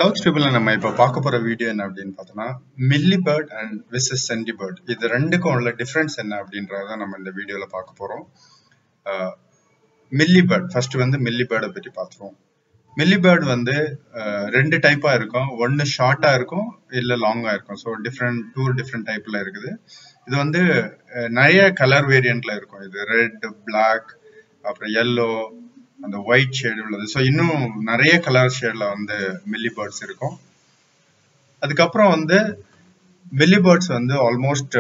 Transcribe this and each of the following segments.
south ட்ரிபிள்ல நம்ம இப்போ பார்க்க போற வீடியோ என்ன அப்படின்னு பார்த்தோம்னா millipede and versus centipede இது ரெண்டுக்கும் உள்ள டிஃபரன்ஸ் என்ன அப்படின்றத நம்ம இந்த வீடியோல பார்க்க போறோம் மில்லி பேர்ட் ஃபர்ஸ்ட் வந்து மில்லி பேர்டை பற்றி பார்த்துருவோம் மில்லி பேர்ட் வந்து அஹ், ரெண்டு டைப்பா இருக்கும் ஒன்னு ஷார்ட்டா இருக்கும் இல்ல லாங்கா இருக்கும் ஸோ டிஃப்ரெண்ட் டூ டிஃப்ரெண்ட் டைப்ல இருக்குது இது வந்து அஹ், நிறைய கலர் வேரியன்ட்ல இருக்கும் இது ரெட் பிளாக் அப்புறம் எல்லோ அந்த ஒயிட் ஷேடு உள்ளது ஸோ இன்னும் நிறைய கலர் ஷேட்ல வந்து மில்லி பேர்ட்ஸ் இருக்கும் அதுக்கப்புறம் வந்து மில்லி பேர்ட்ஸ் வந்து almost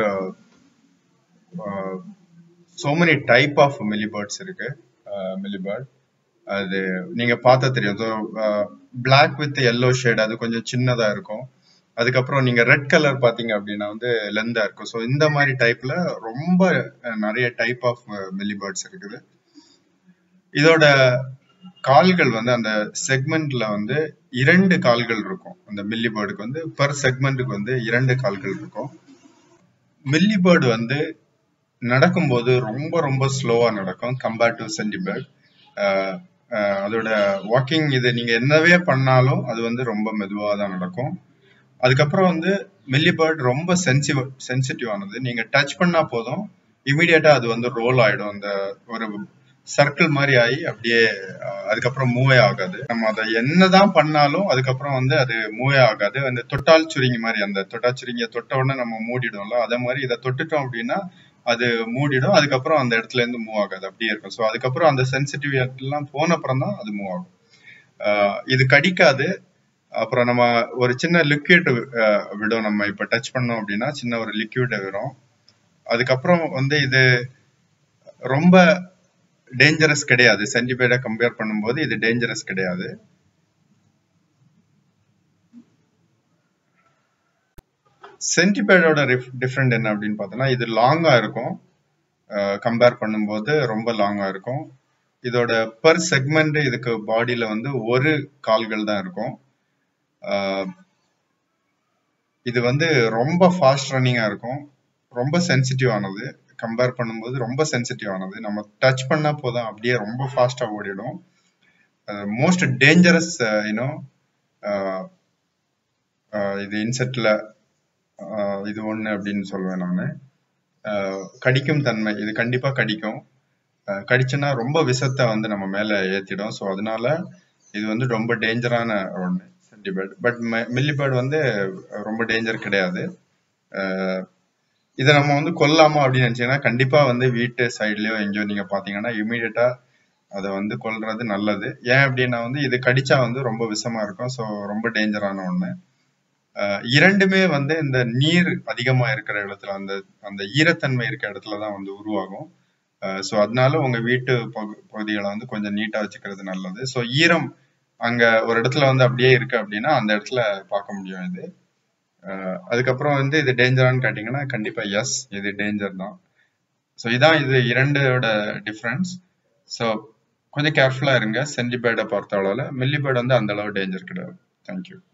so many type of millipedes இருக்கு மில்லி பேர்ட் அது நீங்க பார்த்தா தெரியும் so black with yellow shade அது கொஞ்சம் சின்னதா இருக்கும் அதுக்கப்புறம் நீங்க ரெட் கலர் பாத்தீங்க அப்படின்னா வந்து லெந்தா இருக்கும் ஸோ இந்த மாதிரி டைப்ல ரொம்ப அஹ், நிறைய டைப் ஆஃப் மில்லி பேர்ட்ஸ் இருக்குது இதோட கால்கள் வந்து அந்த செக்மெண்ட்ல வந்து இரண்டு கால்கள் இருக்கும் அந்த மில்லி பேர்டுக்கு வந்து பெர் செக்மெண்ட்டுக்கு வந்து இரண்டு கால்கள் இருக்கும் மில்லி பேர்டு வந்து நடக்கும்போது ரொம்ப ரொம்ப ஸ்லோவா நடக்கும் கம்பேர்ட் டு சென்டி பேர்ட் அதோட வாக்கிங் இது நீங்க என்னவே பண்ணாலும் அது வந்து ரொம்ப மெதுவாக தான் நடக்கும் அதுக்கப்புறம் வந்து மில்லி பேர்ட் ரொம்ப சென்சிவ் சென்சிட்டிவ் ஆனது நீங்க டச் பண்ணா போதும் இமீடியட்டா அது வந்து ரோல் ஆயிடும் அந்த ஒரு சர்க்கிள் மாதிரி ஆகி அப்படியே அஹ், அதுக்கப்புறம் மூவே ஆகாது நம்ம அதை என்னதான் பண்ணாலும் அதுக்கப்புறம் வந்து அது மூவே ஆகாது அந்த தொட்டால் சுருங்கி மாதிரி அந்த தொட்டா சுருங்கிய தொட்ட உடனே நம்ம மூடிடும்ல அதே மாதிரி இதை தொட்டுட்டோம் அப்படின்னா அது மூடிடும் அதுக்கப்புறம் அந்த இடத்துல இருந்து மூவ் ஆகாது அப்படியே இருக்கும் ஸோ அதுக்கப்புறம் அந்த சென்சிட்டிவிட்டி எல்லாம் போன அப்புறம் தான் அது மூவ் ஆகும் அஹ், இது கடிக்காது அப்புறம் நம்ம ஒரு சின்ன லிக்விட் விடும் நம்ம இப்ப டச் பண்ணோம் அப்படின்னா சின்ன ஒரு லிக்விட் விடும் அதுக்கப்புறம் வந்து இது ரொம்ப டேஞ்சரஸ் கிடையாது சென்டிபேடை கம்பேர் பண்ணும்போது இது டேஞ்சரஸ் கிடையாது சென்டிபேடோட டிஃப்ரெண்ட் என்ன அப்படின்னு பார்த்தோம்னா இது லாங்கா இருக்கும் கம்பேர் பண்ணும்போது ரொம்ப லாங்கா இருக்கும் இதோட பர் செக்மெண்ட் இதுக்கு பாடியில வந்து ஒரு கால்கள் தான் இருக்கும் அஹ், இது வந்து ரொம்ப ஃபாஸ்ட் ரன்னிங்கா இருக்கும் ரொம்ப சென்சிட்டிவ் ஆனது கம்பேர் பண்ணும்போது ரொம்ப சென்சிட்டிவ் ஆனது நம்ம டச் பண்ணா போதும் அப்படியே ரொம்ப ஃபாஸ்டா ஓடிடும் மோஸ்ட் டேஞ்சரஸ் யூனோ இது இன்செக்ட்ல இது ஒண்ணு அப்படின்னு சொல்லுவேன் நான் கடிக்கும் தன்மை இது கண்டிப்பா கடிக்கும் அஹ், கடிச்சுன்னா ரொம்ப விஷத்தை வந்து நம்ம மேல ஏத்திடும் ஸோ அதனால இது வந்து ரொம்ப டேஞ்சரான ஒண்ணு சென்டிபேர்ட் பட் மில்லிபேர்ட் வந்து அஹ், ரொம்ப டேஞ்சர் கிடையாது அஹ், இதை நம்ம வந்து கொல்லாம அப்படின்னு நினைச்சீங்கன்னா கண்டிப்பா வந்து வீட்டு சைட்லயோ எங்கேயோ நீங்க பாத்தீங்கன்னா இமீடியட்டா அதை வந்து கொல்றது நல்லது ஏன் அப்படின்னா வந்து இது கடிச்சா வந்து ரொம்ப விஷமா இருக்கும் ஸோ ரொம்ப டேஞ்சரான ஒண்ணு அஹ் இரண்டுமே வந்து இந்த நீர் அதிகமா இருக்கிற இடத்துல அந்த அந்த ஈரத்தன்மை இருக்கிற இடத்துல தான் வந்து உருவாகும் ஸோ அதனால உங்க வீட்டு பகு பகுதிகளை வந்து கொஞ்சம் நீட்டா வச்சுக்கிறது நல்லது ஸோ ஈரம் அங்க ஒரு இடத்துல வந்து அப்படியே இருக்கு அப்படின்னா அந்த இடத்துல பார்க்க முடியும் இது அஹ் அதுக்கப்புறம் வந்து இது டேஞ்சரான்னு கேட்டிங்கன்னா கண்டிப்பா எஸ் இது டேஞ்சர் தான் ஸோ இதான் இது இரண்டோட டிஃப்ரென்ஸ் ஸோ கொஞ்சம் கேர்ஃபுல்லா இருங்க சென்டிபேர்டை பொறுத்த அளவில் மில்லிபேர்ட் வந்து அந்த அளவு டேஞ்சர் கிடையாது தேங்க்யூ